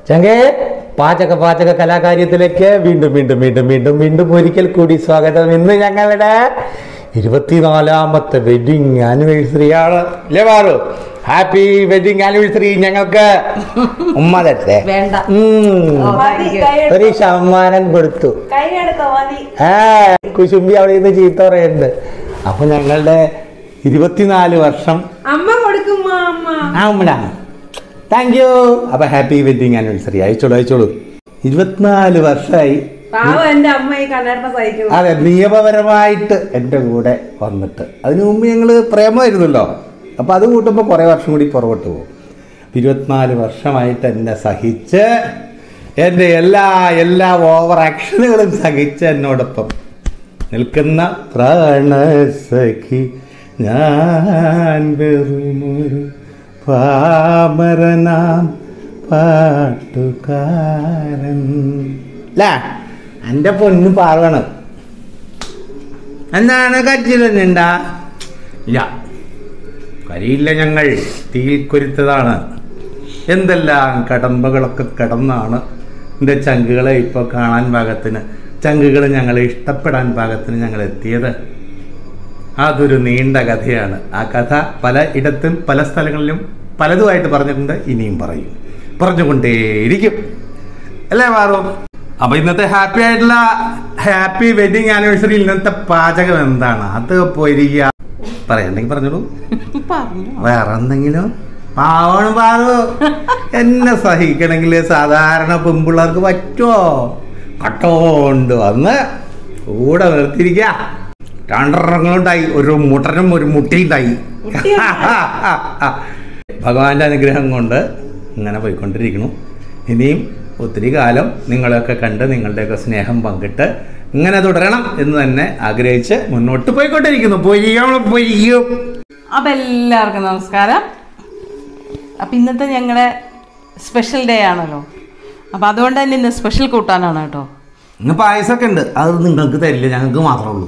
ചങ്കേ പാചക പാചക കലാകാര്യത്തിലേക്ക് വീണ്ടും വീണ്ടും വീണ്ടും വീണ്ടും വീണ്ടും ഒരിക്കൽ കൂടി സ്വാഗതം ഇന്ന് ഞങ്ങളുടെ ഇരുപത്തിനാലാമത്തെ വെഡിങ് ആനിവേഴ്സറി ആണ് അല്ലേ പാറു ഹാപ്പി വെഡിങ് ആനിവേഴ്സറി ഞങ്ങൾക്ക് ഉമ്മ തരട്ടെ വേണ്ട ഉം. ഓ, താങ്ക് യു. ഒരു സമ്മാനം കൊടുത്തു കൈ എടുത്തോ മതി ആ കുശുമ്പി അവിടെ നിന്ന് ചീത്ത പറയുന്നുണ്ട് അപ്പൊ ഞങ്ങളുടെ ഇരുപത്തിനാല് വർഷം അമ്മ കൊടുക്കുമ്മ അമ്മ ആമടാ താങ്ക് യു അപ്പൊ ഹാപ്പി വെഡിങ് ആനിവേഴ്സറി അയച്ചോളൂ അയച്ചോളൂ ഇരുപത്തിനാല് വർഷമായി പാവം എന്റെ അമ്മ ഈ കണ്ണേട്ട സഹിക്കുന്നു അതെ നിയമപരമായിട്ട് എൻ്റെ കൂടെ വന്നിട്ട് അതിനു മുമ്പ് ഞങ്ങൾ പ്രേമമായിരുന്നല്ലോ അപ്പോൾ അത് കൂട്ടുമ്പോൾ കുറേ വർഷം കൂടി പുറകോട്ട് പോകും ഇരുപത്തിനാല് വർഷമായിട്ട് എന്നെ സഹിച്ച് എൻ്റെ എല്ലാ എല്ലാ ഓവർ ആക്ഷനുകളും സഹിച്ച് എന്നോടൊപ്പം നിൽക്കുന്ന പ്രാണസഖി ഞാൻ വെറുമൊരു പാമരനാം പാട്ടുകാരൻ അല്ല എൻ്റെ പൊന്നു പാർവണ് എന്താണ് കച്ചിലുണ്ടാ ഇല്ല കരിയില്ല ഞങ്ങൾ തീയിൽ കൊരുത്തതാണ് എന്തെല്ലാം കടമ്പകളൊക്കെ കടന്നാണ് എൻ്റെ ചങ്കുകളെ ഇപ്പോൾ കാണാൻ പാകത്തിന് ചങ്കുകൾ ഞങ്ങളെ ഇഷ്ടപ്പെടാൻ പാകത്തിന് ഞങ്ങൾ എത്തിയത് അതൊരു നീണ്ട കഥയാണ് ആ കഥ പല ഇടത്തും പല സ്ഥലങ്ങളിലും പലതുമായിട്ട് പറഞ്ഞിട്ടുണ്ട് ഇനിയും പറയും പറഞ്ഞുകൊണ്ടേയിരിക്കും അല്ലേ മാറു അപ്പൊ ഇന്നത്തെ ഹാപ്പി ആയിട്ടുള്ള ഹാപ്പി വെഡിങ് ആനിവേഴ്സറി ഇന്നത്തെ പാചകം എന്താണ് അത് പൊരിക പറയണ്ടെങ്കിൽ പറഞ്ഞോളൂ പറഞ്ഞു വേറെ എന്തെങ്കിലും പാവണം പാറു എന്നെ സഹിക്കണമെങ്കിൽ സാധാരണ പെൺപിള്ളേർക്ക് പറ്റുമോ കട്ടോണ്ട് വന്ന് കൂടെ നിർത്തിയിരിക്ക രണ്ടെണ്ണങ്ങളുണ്ടായി ഒരു മുട്ടനും ഒരു മുട്ടിയുണ്ടായി ഭഗവാന്റെ അനുഗ്രഹം കൊണ്ട് ഇങ്ങനെ പോയിക്കൊണ്ടിരിക്കുന്നു ഇനിയും ഒത്തിരി കാലം നിങ്ങളെയൊക്കെ കണ്ട് നിങ്ങളുടെയൊക്കെ സ്നേഹം പങ്കിട്ട് ഇങ്ങനെ തുടരണം എന്ന് തന്നെ ആഗ്രഹിച്ച് മുന്നോട്ട് പോയിക്കൊണ്ടിരിക്കുന്നു പൊയ്യോ പൊയ്യോ അപ്പൊ എല്ലാവർക്കും നമസ്കാരം അപ്പൊ ഇന്നത്തെ ഞങ്ങളുടെ സ്പെഷ്യൽ ഡേ ആണല്ലോ അപ്പൊ അതുകൊണ്ട് തന്നെ ഇന്ന് സ്പെഷ്യൽ കൂട്ടാനാണ് കേട്ടോ ഇന്ന് പായസമൊക്കെ ഉണ്ട് അത് നിങ്ങൾക്ക് തരില്ല ഞങ്ങൾക്ക് മാത്രമേ ഉള്ളൂ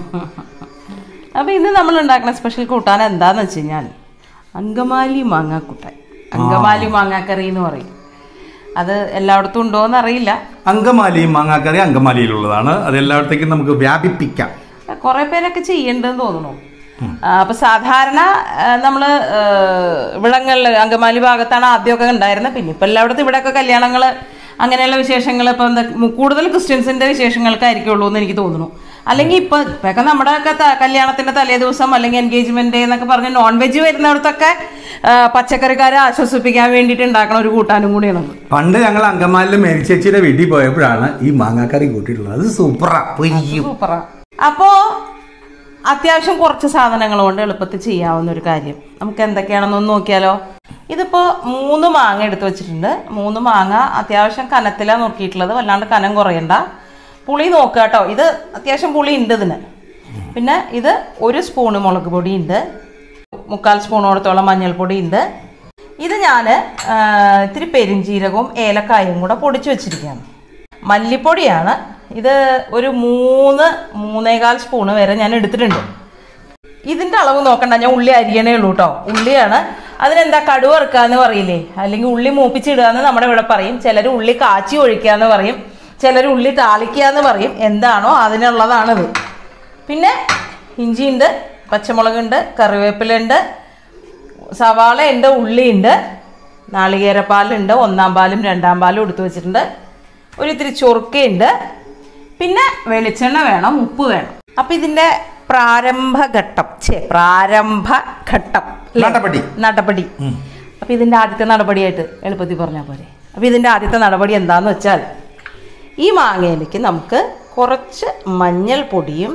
അപ്പൊ ഇന്ന് നമ്മൾ ഉണ്ടാക്കുന്ന സ്പെഷ്യൽ കൂട്ടാൻ എന്താന്ന് വെച്ച് കഴിഞ്ഞാൽ അങ്കമാലി മാങ്ങാക്കുട്ടൻ അങ്കമാലി മാങ്ങാക്കറി എന്ന് പറയും അത് എല്ലായിടത്തും ഉണ്ടോ എന്ന് അറിയില്ല അങ്കമാലി മാങ്ങാക്കറി അങ്കമാലിയിലുള്ളതാണ് അത് എല്ലായിടത്തേക്കും നമുക്ക് വ്യാപിപ്പിക്കാം കുറെ പേരൊക്കെ ചെയ്യണ്ടെന്ന് തോന്നുന്നു ആ, അപ്പൊ സാധാരണ ആ, നമ്മള് ആ, ഇവിടങ്ങളിൽ അങ്കമാലി ഭാഗത്താണ് ആദ്യമൊക്കെ ഉണ്ടായിരുന്നത് പിന്നെ ഇപ്പൊ എല്ലായിടത്തും ഇവിടെയൊക്കെ കല്യാണങ്ങള് അങ്ങനെയുള്ള വിശേഷങ്ങൾ ഇപ്പൊ എന്താ മു- കൂടുതൽ ക്രിസ്ത്യൻസിന്റെ വിശേഷങ്ങൾക്കായിരിക്കുള്ളൂ എന്ന് എനിക്ക് തോന്നുന്നു അല്ലെങ്കിൽ ഇപ്പൊ ഇപ്പൊക്കെ നമ്മുടെ ഒക്കെ ത- കല്യാണത്തിന്റെ തലേ ദിവസം അല്ലെങ്കിൽ എൻഗേജ്മെന്റ് ഡേ എന്നൊക്കെ പറഞ്ഞ് നോൺ വെജ് വരുന്നിടത്തൊക്കെ ആ, പച്ചക്കറിക്കാരെ ആശ്വസിപ്പിക്കാൻ വേണ്ടിയിട്ട് ഉണ്ടാക്കുന്ന ഒരു കൂട്ടാനും കൂടിയാണ് പണ്ട് ഞങ്ങൾ അങ്കമാലിൽ മേരിച്ചേച്ചിയുടെ വീട്ടിൽ പോയപ്പോഴാണ് ഈ മാങ്ങാക്കറി കൂട്ടിയിട്ടുള്ളത് അത് സൂപ്പറാ പൊയ്യും സൂപ്പറാ അപ്പോ അത്യാവശ്യം കുറച്ച് സാധനങ്ങൾ കൊണ്ട് എളുപ്പത്തിൽ ചെയ്യാവുന്ന ഒരു കാര്യം നമുക്ക് എന്തൊക്കെയാണെന്നൊന്ന് നോക്കിയാലോ ഇതിപ്പോ മൂന്ന് മാങ്ങ എടുത്ത് വെച്ചിട്ടുണ്ട് മൂന്ന് മാങ്ങ അത്യാവശ്യം കനത്തിലാണ് നോക്കിയിട്ടുള്ളത് വല്ലാണ്ട് കനം കുറയണ്ട പുളി നോക്കുക കേട്ടോ ഇത് അത്യാവശ്യം പുളി ഉണ്ട് ഇതിന് പിന്നെ ഇത് ഒരു സ്പൂണ് മുളക് പൊടി ഉണ്ട് മുക്കാൽ സ്പൂണോടത്തോളം മഞ്ഞൾപ്പൊടി ഉണ്ട് ഇത് ഞാൻ ഇത്തിരി പെരിഞ്ജീരകവും ഏലക്കായും കൂടെ പൊടിച്ചു വെച്ചിരിക്കുകയാണ് മല്ലിപ്പൊടിയാണ് ഇത് ഒരു മൂന്ന് മൂന്നേകാൽ സ്പൂണ് വരെ ഞാൻ എടുത്തിട്ടുണ്ട് ഇതിന്റെ അളവ് നോക്കണ്ട ഞാൻ ഉള്ളി അരിയണേ ഉള്ളൂ കേട്ടോ ഉള്ളിയാണ് അതിനെന്താ കടുവ ഇറക്കാന്ന് പറയില്ലേ അല്ലെങ്കിൽ ഉള്ളി മൂപ്പിച്ചിടുക എന്ന് നമ്മുടെ ഇവിടെ പറയും ചിലർ ഉള്ളി കാച്ചി ഒഴിക്കുക എന്ന് പറയും ചിലർ ഉള്ളി താളിക്കുക എന്ന് പറയും എന്താണോ അതിനുള്ളതാണിത് പിന്നെ ഇഞ്ചിയുണ്ട് പച്ചമുളകുണ്ട് കറിവേപ്പിലുണ്ട് സവാള ഉണ്ട് ഉള്ളിയുണ്ട് നാളികേരപ്പാലുണ്ട് ഒന്നാം പാലും രണ്ടാം പാലും എടുത്തു വെച്ചിട്ടുണ്ട് ഒരു ഇത്തിരി ചൊറുക്കയുണ്ട് പിന്നെ വെളിച്ചെണ്ണ വേണം ഉപ്പ് വേണം അപ്പം ഇതിൻ്റെ പ്രാരംഭഘട്ടം ഛേ പ്രാരംഭഘട്ടം അല്ലേ? നടപടി. നടപടി അപ്പം ഇതിൻ്റെ ആദ്യത്തെ നടപടിയായിട്ട് എളുപ്പത്തിൽ പറഞ്ഞാൽ പോരെ അപ്പം ഇതിൻ്റെ ആദ്യത്തെ നടപടി എന്താന്ന് വെച്ചാൽ ഈ മാങ്ങയിലേക്ക് നമുക്ക് കുറച്ച് മഞ്ഞൾപ്പൊടിയും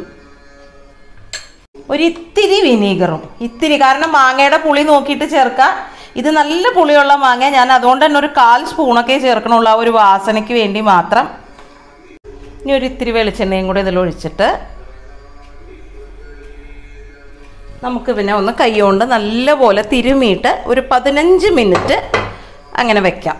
ഒരു ഇത്തിരി വിനീഗറും ഇത്തിരി കാരണം മാങ്ങയുടെ പുളി നോക്കിയിട്ട് ചേർക്കാം ഇത് നല്ല പുളിയുള്ള മാങ്ങ ഞാൻ അതുകൊണ്ട് തന്നെ ഒരു കാൽ സ്പൂണൊക്കെ ചേർക്കണുള്ളൂ ആ ഒരു വാസനയ്ക്ക് വേണ്ടി മാത്രം ഇനി ഒരു ഇത്തിരി വെളിച്ചെണ്ണയും കൂടെ ഇതിൽ ഒഴിച്ചിട്ട് നമുക്ക് പിന്നെ ഒന്ന് കൈകൊണ്ട് നല്ലപോലെ തിരുമിയിട്ട് ഒരു പതിനഞ്ച് മിനിറ്റ് അങ്ങനെ വെക്കാം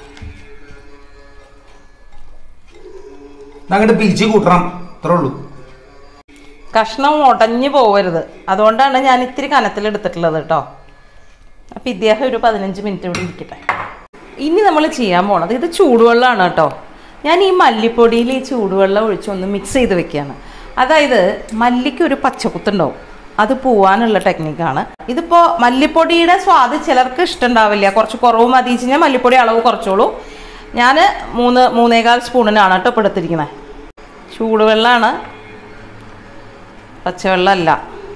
അങ്ങോട്ട് പിരിച്ചു കൂട്ടണം അത്രേ ഉള്ളൂ കഷ്ണം ഉടഞ്ഞു പോവരുത് അതുകൊണ്ടാണ് ഞാൻ ഇത്തിരി കനത്തിൽ എടുത്തിട്ടുള്ളത് കേട്ടോ അപ്പം ഇദ്ദേഹം ഒരു പതിനഞ്ച് മിനിറ്റ് ഇവിടെ ഇരിക്കട്ടെ ഇനി നമ്മൾ ചെയ്യാൻ പോണത് ഇത് ചൂടുവെള്ളമാണ് കേട്ടോ ഞാൻ ഈ മല്ലിപ്പൊടിയിൽ ഈ ചൂടുവെള്ളം ഒഴിച്ചൊന്ന് മിക്സ് ചെയ്ത് വെക്കുകയാണ് അതായത് മല്ലിക്ക് ഒരു പച്ചക്കുത്തുണ്ടാവും അത് പോവാനുള്ള ടെക്നിക്കാണ് ഇതിപ്പോൾ മല്ലിപ്പൊടിയുടെ സ്വാദ് ചിലർക്ക് ഇഷ്ടമുണ്ടാവില്ല കുറച്ച് കുറവ് മതി കഴിഞ്ഞാൽ മല്ലിപ്പൊടി അളവ് കുറച്ചോളൂ ഞാൻ മൂന്ന് മൂന്നേകാൽ സ്പൂണിനാണ് കേട്ടോ ഇപ്പോൾ എടുത്തിരിക്കുന്നത് ചൂടുവെള്ളമാണ് പച്ചവെള്ളമല്ല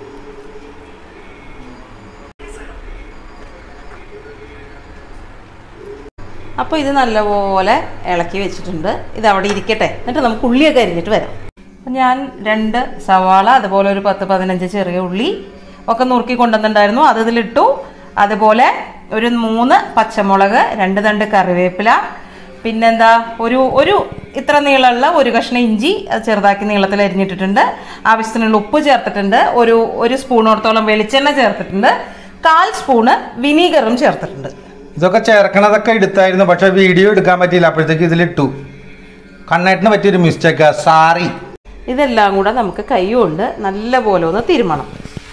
അപ്പോൾ ഇത് നല്ലപോലെ ഇളക്കി വെച്ചിട്ടുണ്ട് ഇത് അവിടെ ഇരിക്കട്ടെ എന്നിട്ട് നമുക്ക് ഉള്ളിയൊക്കെ അരിഞ്ഞിട്ട് വരാം അപ്പം ഞാൻ രണ്ട് സവാള അതുപോലെ ഒരു പത്ത് പതിനഞ്ച് ചെറിയ ഉള്ളി ഒക്കെ നുറുക്കി കൊണ്ടുവന്നിട്ടുണ്ടായിരുന്നു അത് ഇതിലിട്ടു അതുപോലെ ഒരു മൂന്ന് പച്ചമുളക് രണ്ട് തണ്ട് കറിവേപ്പില പിന്നെന്താ ഒരു ഒരു ഇത്ര നീളമുള്ള ഒരു കഷ്ണം ഇഞ്ചി അത് ചെറുതാക്കി നീളത്തിൽ അരിഞ്ഞിട്ടിട്ടുണ്ട് ആവശ്യത്തിനുള്ള ഉപ്പ് ചേർത്തിട്ടുണ്ട് ഒരു ഒരു സ്പൂണോടത്തോളം വെളിച്ചെണ്ണ ചേർത്തിട്ടുണ്ട് കാൽ സ്പൂണ് വിനീഗറും ചേർത്തിട്ടുണ്ട് ഇതൊക്കെ ചേർക്കണതൊക്കെ എടുത്തായിരുന്നു പക്ഷെ വീഡിയോ എടുക്കാൻ പറ്റിയില്ല അപ്പോഴത്തേക്ക് ഇതിലിട്ടു കണ്ണേട്ടിന് പറ്റിയൊരു മിസ്റ്റേക്ക് സാറി ഇതെല്ലാം കൂടെ നമുക്ക് കൈ കൊണ്ട് നല്ല പോലെ ഒന്ന് തിരുമണം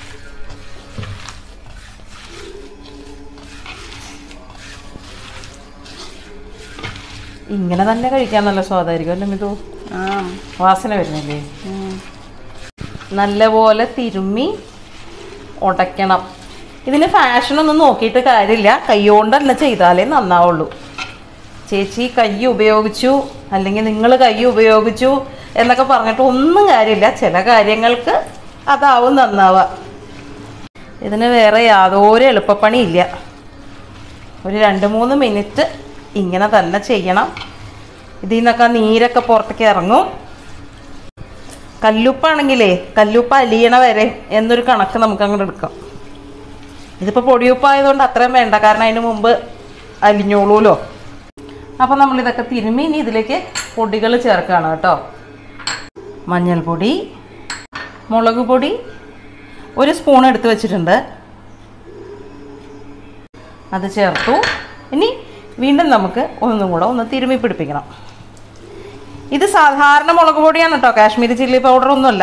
ഇങ്ങനെ തന്നെ കഴിക്കാൻ നല്ല സ്വാദായിരിക്കും അല്ലേ മിതു വാസന വരുന്നില്ലേ നല്ലപോലെ തിരുമ്മി ഉടയ്ക്കണം ഇതിന് ഫാഷനൊന്നും നോക്കിയിട്ട് കാര്യമില്ല കൈകൊണ്ട് തന്നെ ചെയ്താലേ നന്നാവുള്ളൂ ചേച്ചി കൈ ഉപയോഗിച്ചു അല്ലെങ്കിൽ നിങ്ങൾ കൈ ഉപയോഗിച്ചു എന്നൊക്കെ പറഞ്ഞിട്ട് ഒന്നും കാര്യമില്ല ചില കാര്യങ്ങൾക്ക് അതാവും നന്നാവുക ഇതിന് വേറെ യാതൊരു എളുപ്പപ്പണിയില്ല ഒരു രണ്ട് മൂന്ന് മിനിറ്റ് ഇങ്ങനെ തന്നെ ചെയ്യണം ഇതിൽ നിന്നൊക്കെ നീരൊക്കെ പുറത്തേക്ക് ഇറങ്ങും കല്ലുപ്പാണെങ്കിലേ കല്ലുപ്പ് അലിയണ വരെ എന്നൊരു കണക്ക് നമുക്ക് അങ്ങോട്ട് എടുക്കാം ഇതിപ്പോൾ പൊടിയുപ്പായതുകൊണ്ട് അത്രയും വേണ്ട കാരണം അതിന് മുമ്പ് അലിഞ്ഞോളൂലോ അപ്പോൾ നമ്മളിതൊക്കെ തിരുമ്മി ഇനി ഇതിലേക്ക് പൊടികൾ ചേർക്കുകയാണ് കേട്ടോ മഞ്ഞൾപ്പൊടി മുളക് പൊടി ഒരു സ്പൂൺ എടുത്ത് വെച്ചിട്ടുണ്ട് അത് ചേർത്തു ഇനി വീണ്ടും നമുക്ക് ഒന്നും കൂടെ ഒന്ന് തിരുമ്മി പിടിപ്പിക്കണം ഇത് സാധാരണ മുളക് പൊടിയാണ് കേട്ടോ കാശ്മീരി ചില്ലി പൗഡർ ഒന്നുമല്ല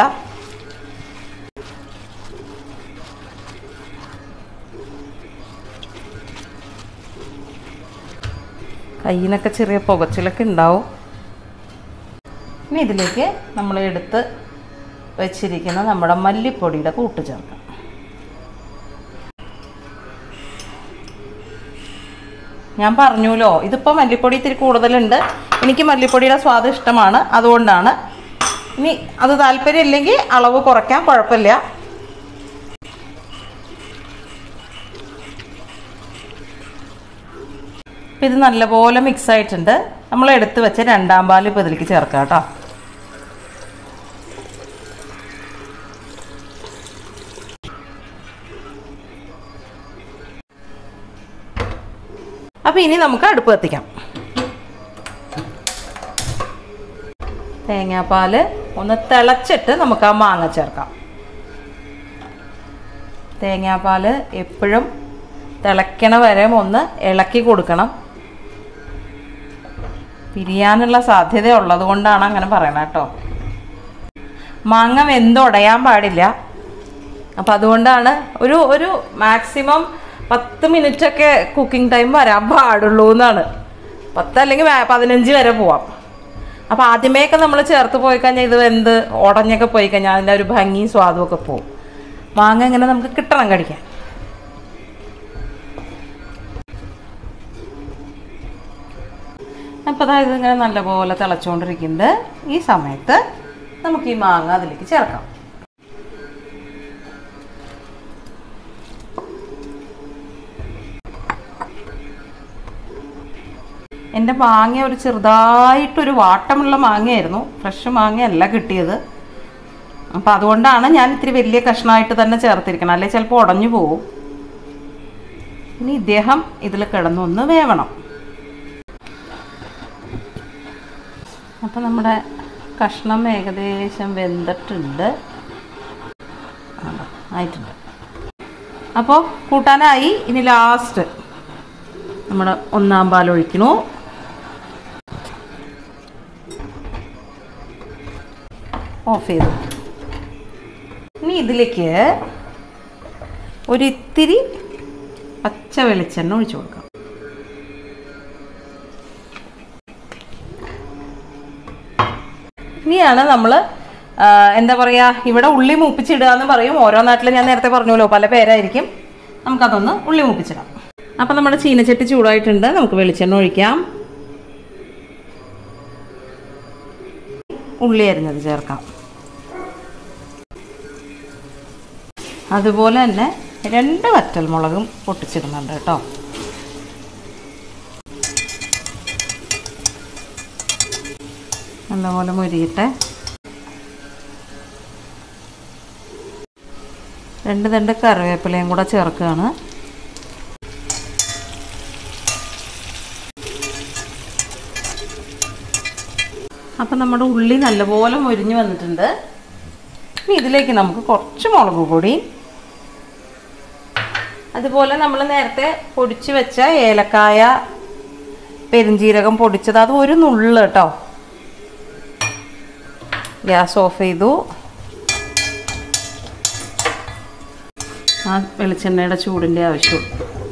കയ്യിനൊക്കെ ചെറിയ പുകച്ചിലൊക്കെ ഉണ്ടാവും ഇനി ഇതിലേക്ക് നമ്മൾ എടുത്ത് വെച്ചിരിക്കുന്ന നമ്മുടെ മല്ലിപ്പൊടിയുടെ കൂട്ട് ചേർക്കാം ഞാൻ പറഞ്ഞുല്ലോ ഇതിപ്പോൾ മല്ലിപ്പൊടി ഇത്തിരി കൂടുതലുണ്ട് എനിക്ക് മല്ലിപ്പൊടിയുടെ സ്വാദ് ഇഷ്ടമാണ് അതുകൊണ്ടാണ് ഇനി അത് താല്പര്യമില്ലെങ്കിൽ അളവ് കുറയ്ക്കാൻ കുഴപ്പമില്ല ഇപ്പം ഇത് നല്ലപോലെ മിക്സ് ആയിട്ടുണ്ട് നമ്മൾ എടുത്ത് വെച്ച രണ്ടാം പാൽ ഇപ്പോൾ ഇതിലേക്ക് ചേർക്കാം കേട്ടോ അപ്പോൾ ഇനി നമുക്ക് അടുപ്പ് കത്തിക്കാം തേങ്ങാപ്പാൽ ഒന്ന് തിളച്ചിട്ട് നമുക്ക് ആ മാങ്ങ ചേർക്കാം തേങ്ങാപ്പാൽ എപ്പോഴും തിളയ്ക്കണ വരെ ഒന്ന് ഇളക്കി കൊടുക്കണം പിരിയാനുള്ള സാധ്യത ഉള്ളത് കൊണ്ടാണ് അങ്ങനെ പറയണത് കേട്ടോ മാങ്ങ വെന്തുടയാൻ പാടില്ല അപ്പം അതുകൊണ്ടാണ് ഒരു ഒരു മാക്സിമം പത്ത് മിനിറ്റൊക്കെ കുക്കിംഗ് ടൈം വരാൻ പാടുള്ളൂ എന്നാണ് പത്ത് അല്ലെങ്കിൽ വേ- പതിനഞ്ച് വരെ പോവാം അപ്പോൾ ആദ്യമേയൊക്കെ നമ്മൾ ചേർത്ത് പോയി കഴിഞ്ഞാൽ ഇത് വെന്ത് ഉടഞ്ഞൊക്കെ പോയി കഴിഞ്ഞാൽ അതിൻ്റെ ഒരു ഭംഗിയും സ്വാദും ഒക്കെ പോകും മാങ്ങ ഇങ്ങനെ നമുക്ക് കിട്ടണം കടിക്കാൻ അപ്പോൾ അതായത് ഇങ്ങനെ നല്ലപോലെ തിളച്ചുകൊണ്ടിരിക്കുന്നുണ്ട് ഈ സമയത്ത് നമുക്ക് ഈ മാങ്ങ അതിലേക്ക് ചേർക്കാം എൻ്റെ മാങ്ങ ഒരു ചെറുതായിട്ടൊരു വാട്ടമുള്ള മാങ്ങയായിരുന്നു ഫ്രഷ് മാങ്ങയല്ല കിട്ടിയത് അപ്പം അതുകൊണ്ടാണ് ഞാൻ ഇത്തിരി വലിയ കഷ്ണമായിട്ട് തന്നെ ചേർത്തിരിക്കണം അല്ലെങ്കിൽ ചിലപ്പോൾ ഉടഞ്ഞു പോകും ഇനി ഇദ്ദേഹം ഇതിൽ കിടന്നൊന്ന് വേവണം അപ്പം നമ്മുടെ കഷ്ണം ഏകദേശം വെന്തിട്ടുണ്ട് ആണ്ടോ, ആയിട്ടുണ്ട് അപ്പോൾ കൂട്ടാനായി ഇനി ലാസ്റ്റ് നമ്മുടെ ഒന്നാം പാൽ ഒഴിക്കണു ഓഫ് ചെയ്തു ഇനി ഇതിലേക്ക് ഒരിത്തിരി പച്ച വെളിച്ചെണ്ണ ഒഴിച്ചു കൊടുക്കാം ഇനിയാണ് നമ്മൾ എന്താ പറയുക ഇവിടെ ഉള്ളി മൂപ്പിച്ചിടുക എന്ന് പറയും ഓരോ നാട്ടിലും ഞാൻ നേരത്തെ പറഞ്ഞല്ലോ പല പേരായിരിക്കും നമുക്കതൊന്ന് ഉള്ളി മൂപ്പിച്ചിടാം അപ്പം നമ്മുടെ ചീനച്ചട്ടി ചൂടായിട്ടുണ്ട് നമുക്ക് വെളിച്ചെണ്ണ ഒഴിക്കാം ഉള്ളി അരിഞ്ഞത് ചേർക്കാം അതുപോലെ തന്നെ രണ്ട് വറ്റൽമുളകും പൊട്ടിച്ചിടുന്നുണ്ട് കേട്ടോ നല്ലപോലെ മുരിയിട്ടെ രണ്ട് രണ്ട് കറിവേപ്പിലയും കൂടെ ചേർക്കുകയാണ് അപ്പം നമ്മുടെ ഉള്ളി നല്ലപോലെ മൊരിഞ്ഞ് വന്നിട്ടുണ്ട് ഇനി ഇതിലേക്ക് നമുക്ക് കുറച്ച് മുളക് പൊടി അതുപോലെ നമ്മൾ നേരത്തെ പൊടിച്ച് വെച്ച ഏലക്കായ പെരിഞ്ജീരകം പൊടിച്ചത് അത് ഒരു നുള്ള് കേട്ടോ ഗ്യാസ് ഓഫ് ചെയ്തു ആ വെളിച്ചെണ്ണയുടെ ചൂടിൻ്റെ ആവശ്യം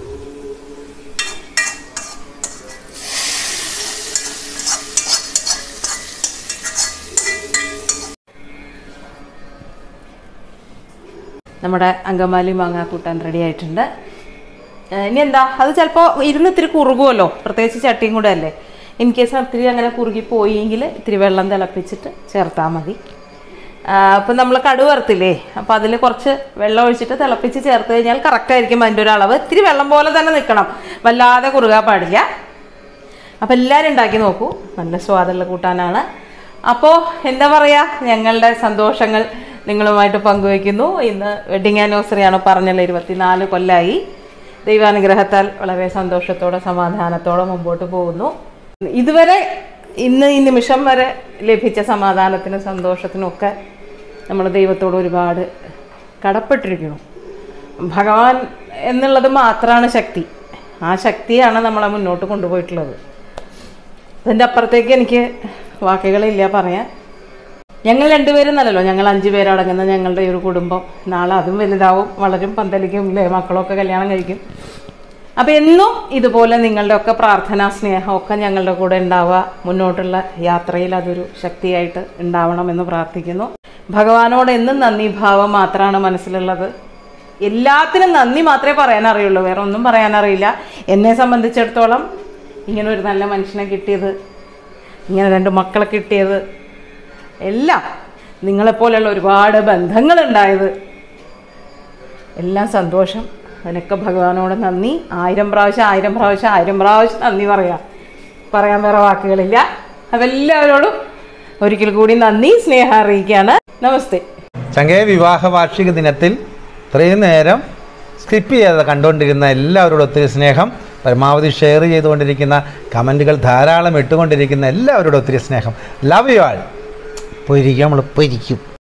നമ്മുടെ അങ്കമാലി മാങ്ങാക്കൂട്ടാൻ റെഡി ആയിട്ടുണ്ട് ഏഹ് ഇനി എന്താ അത് ചിലപ്പോൾ ഇരുന്ന് ഇത്തിരി കുറുകുമല്ലോ പ്രത്യേകിച്ച് ചട്ടിയും കൂടെ അല്ലേ ഇൻ കേസ് ഇത്തിരി അങ്ങനെ കുറുകി പോയെങ്കിൽ ഇത്തിരി വെള്ളം തിളപ്പിച്ചിട്ട് ചേർത്താൽ മതി അപ്പം നമ്മൾ കടുവ് വറുത്തില്ലേ അപ്പോൾ അതിൽ കുറച്ച് വെള്ളം ഒഴിച്ചിട്ട് തിളപ്പിച്ച് ചേർത്ത് കഴിഞ്ഞാൽ കറക്റ്റായിരിക്കും അതിൻ്റെ ഒരു അളവ് ഇത്തിരി വെള്ളം പോലെ തന്നെ നിൽക്കണം വല്ലാതെ കുറുകാൻ പാടില്ല അപ്പോൾ എല്ലാവരും ഉണ്ടാക്കി നോക്കൂ നല്ല സ്വാദുള്ള കൂട്ടാനാണ് അപ്പോൾ എന്താ പറയുക ഞങ്ങളുടെ സന്തോഷങ്ങൾ നിങ്ങളുമായിട്ട് പങ്കുവയ്ക്കുന്നു ഇന്ന് വെഡിങ് ആനിവേഴ്സറിയാണ് പറഞ്ഞല്ലോ ഇരുപത്തിനാല് കൊല്ലമായി ദൈവാനുഗ്രഹത്താൽ വളരെ സന്തോഷത്തോടെ സമാധാനത്തോടെ മുമ്പോട്ട് പോകുന്നു ഇതുവരെ ഇന്ന് ഈ നിമിഷം വരെ ലഭിച്ച സമാധാനത്തിനും സന്തോഷത്തിനും ഒക്കെ നമ്മൾ ദൈവത്തോട് ഒരുപാട് കടപ്പെട്ടിരിക്കുന്നു ഭഗവാൻ എന്നുള്ളത് മാത്രമാണ് ശക്തി ആ ശക്തിയാണ് നമ്മളെ മുന്നോട്ട് കൊണ്ടുപോയിട്ടുള്ളത് അതിൻ്റെ അപ്പുറത്തേക്ക് എനിക്ക് വാക്കുകളില്ല പറയാൻ ഞങ്ങൾ രണ്ടുപേരും നല്ലല്ലോ ഞങ്ങൾ അഞ്ചു പേരടങ്ങുന്ന ഞങ്ങളുടെ ഈ ഒരു കുടുംബം നാളെ അതും വലുതാവും വളരും പന്തലിക്കും ഇല്ലേ മക്കളൊക്കെ കല്യാണം കഴിക്കും അപ്പം എന്നും ഇതുപോലെ നിങ്ങളുടെ ഒക്കെ പ്രാർത്ഥനാ സ്നേഹമൊക്കെ ഞങ്ങളുടെ കൂടെ ഉണ്ടാവുക മുന്നോട്ടുള്ള യാത്രയിൽ അതൊരു ശക്തിയായിട്ട് ഉണ്ടാവണമെന്ന് പ്രാർത്ഥിക്കുന്നു ഭഗവാനോട് എന്നും നന്ദി ഭാവം മാത്രമാണ് മനസ്സിലുള്ളത് എല്ലാത്തിനും നന്ദി മാത്രമേ പറയാൻ അറിയുള്ളൂ വേറെ ഒന്നും പറയാൻ അറിയില്ല എന്നെ സംബന്ധിച്ചിടത്തോളം ഇങ്ങനെ ഒരു നല്ല മനുഷ്യനെ കിട്ടിയത് ഇങ്ങനെ രണ്ട് മക്കളെ കിട്ടിയത് എല്ലാം നിങ്ങളെപ്പോലെയുള്ള ഒരുപാട് ബന്ധങ്ങളുണ്ടായത് എല്ലാം സന്തോഷം അതിനൊക്കെ ഭഗവാനോട് നന്ദി ആയിരം പ്രാവശ്യം ആയിരം പ്രാവശ്യം ആയിരം പ്രാവശ്യം നന്ദി പറയാം പറയാൻ വേറെ വാക്കുകളില്ല അപ്പം എല്ലാവരോടും ഒരിക്കൽ കൂടി നന്ദി സ്നേഹം അറിയിക്കുകയാണ് നമസ്തേ ചങ്കേ വിവാഹ വാർഷിക ദിനത്തിൽ ഇത്രയും നേരം സ്കിപ്പ് ചെയ്യാതെ കണ്ടുകൊണ്ടിരുന്ന എല്ലാവരോടും ഒത്തിരി സ്നേഹം പരമാവധി ഷെയർ ചെയ്തുകൊണ്ടിരിക്കുന്ന കമൻറ്റുകൾ ധാരാളം ഇട്ടുകൊണ്ടിരിക്കുന്ന എല്ലാവരോടും ഒത്തിരി സ്നേഹം ലവ് യു ആൾ പോയിരിക്കും നമ്മൾ പോയിരിക്കും